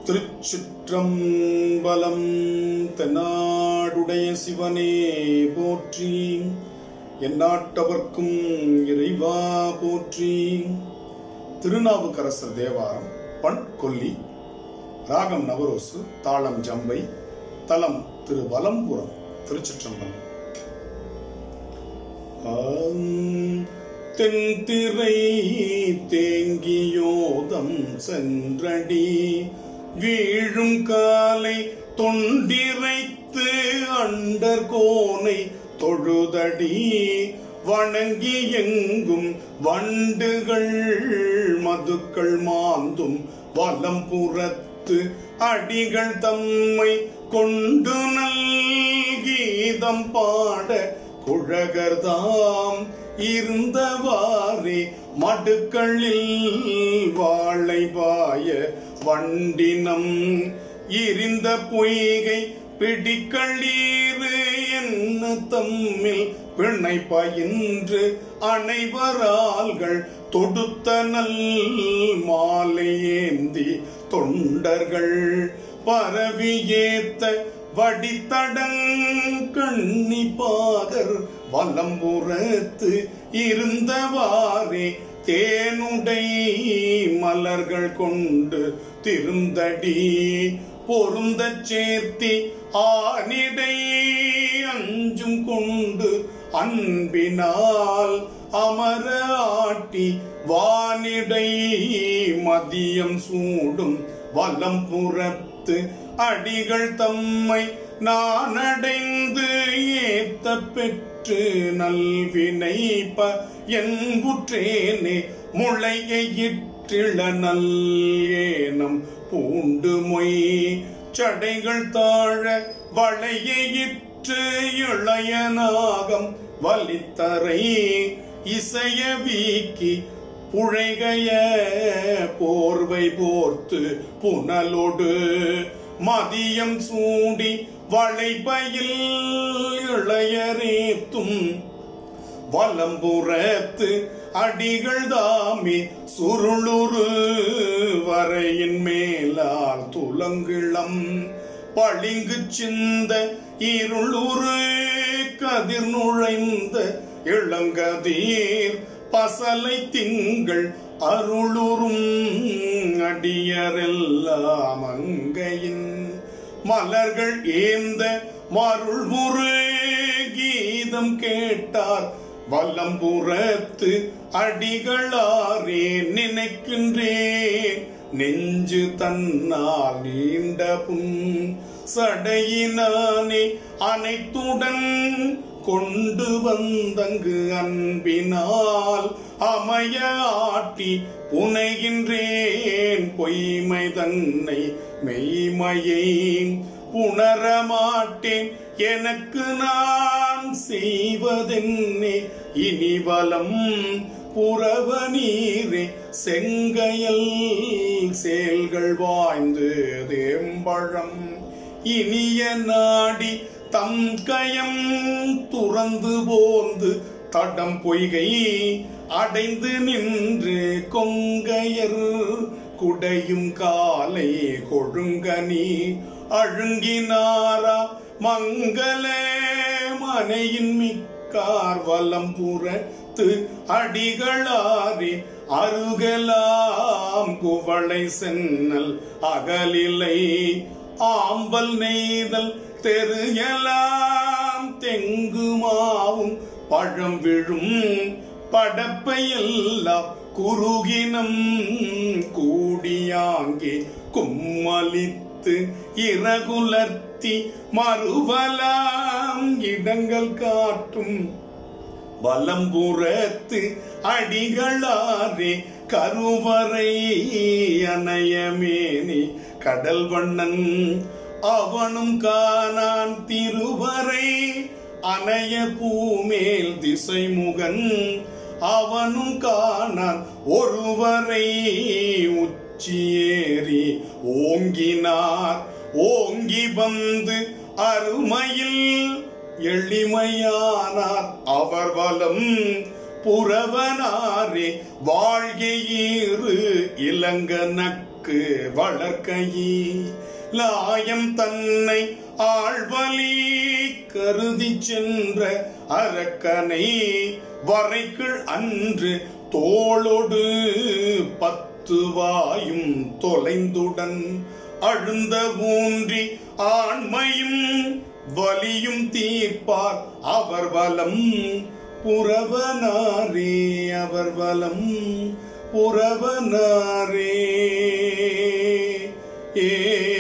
திருச்சிற்றம்பலம் தென்னாடுடைய சிவனே போற்றி எந்நாட்டவர்க்கும் இறைவா போற்றி திருநாவுக்கரசர் தேவாரம் பண் கொல்லி ராகம் நவரோசு தாளம் ஜம்பை தலம் திரு வலம்புரம் திருச்சிற்றம்பலம் ஆம், தென்திரை தேங்கியோதம் சென்றடி வீழும் காலை தொண்டிரைத்து அண்டர் கோனை தொழுதடி வணங்கி எங்கும் வண்டுகள் மதுக்கள் மாந்தும் வலம் புறத்து அடிகள் தம்மை கொண்டு நல் கீதம் பாட குழகர்தாம் இருந்தவாறே மடுக்களில் வாழை பாய வண்டினம் இருந்த பொய்கை பிடிக்களீரு என்ன தம்மில் பிணை பயின்று அனைவரால்கள் தொடுத்த நல் மாலை ஏந்தி தொண்டர்கள் பரவி ஏத்த வடித்தடங் கண்ணி பாகர் வலம்புறத்து இருந்தவாறே தேனுடை மலர்கள் கொண்டு திருந்தடி பொருந்தச் சேர்த்தி ஆனிடை அஞ்சும் கொண்டு அன்பினால் அமர ஆட்டி வானிடை மதியம் சூடும் வலம் புறத்து அடிகள் தம்மை நான் அடைந்து ஏத்த பெற்று நல்வினை ப என்புற்றேனே முளையை இற்றிள நல் ஏனம் பூண்டு மொய் சடைகள் தாழ வளையை இற்று இளைய நாகம் வலித்தரை இசைய வீக்கி புழைகைய போர்வை போர்த்து புனலொடு மதியம் சூடி வளைபயில் இளையரேத்தும் வலம்புறத்து அடிகள் தாமி சுருளுரு வரையின் மேலால் துலங்கிளம் பளிங்கு சிந்த இருளுரு கதிர் நுழைந்த இளங்கதீர் பசலை திங்கள் அருளுறும் அடியரெல்லாம் அங்கையின் மலர்கள் ஏந்த மருள்முறு கீதம் கேட்டார் வல்லம்புறத்து அடிகளாரே நினைக்கின்றேன் நெஞ்சு தன்னால் நீண்ட புன் சடையினானே அனைத்துடன் கொண்டு வந்தங்கு அன்பினால் அமைய ஆட்டி புனைகின்றேன் பொய்மை தன்னை மெய்மையை புணரமாட்டேன் எனக்கு நான் செய்வதென்னே இனி வலம் புறவ நீரே செங்கையல் செயல்கள் வாய்ந்து தேம்பழம் இனிய நாடி தம் கயம் துறந்து போந்து தடம் பொய்கை அடைந்து நின்று கொங்கையர் குடையும் காலை கொழுங்கனி அழுங்கினாரா மங்கள மனையின் மிக்கார் வலம் புறத்து அடிகளாரி அருகலாம் குவளை சென்னல் அகலிலை ஆம்பல் நெய்தல் தெருயலாம் தெங்குமாவும் பழம் விழும் படப்பையெல்லாம் குறுகினம் கூடியாங்கே கும்மலித்து இறகுலர்த்தி மறுவலாம் இடங்கள் காட்டும் வலம்புறத்து அடிகளாரே கருவறை அணையமேனி கடல் வண்ணன் அவனும் காணான் திருவரை அணைய பூமேல் திசைமுகன் அவனும் காணான் ஒருவரை உச்சியேறி ஓங்கினார் ஓங்கி வந்து அருமையில் எளிமையானார் அவர் வலம் புறவனாரே வாழ்கையீறு இளங்க நக்க போக்கு வளர்க்கையி லாயம் தன்னை ஆழ்வலி கருதி சென்ற அரக்கனை வரைக்குள் அன்று தோளொடு பத்து வாயும் தொலைந்துடன் அழுந்த ஊன்றி ஆண்மையும் வலியும் தீர்ப்பார் அவர் வலம் புறவனாரே அவர் வலம் புறவனாரே ஏ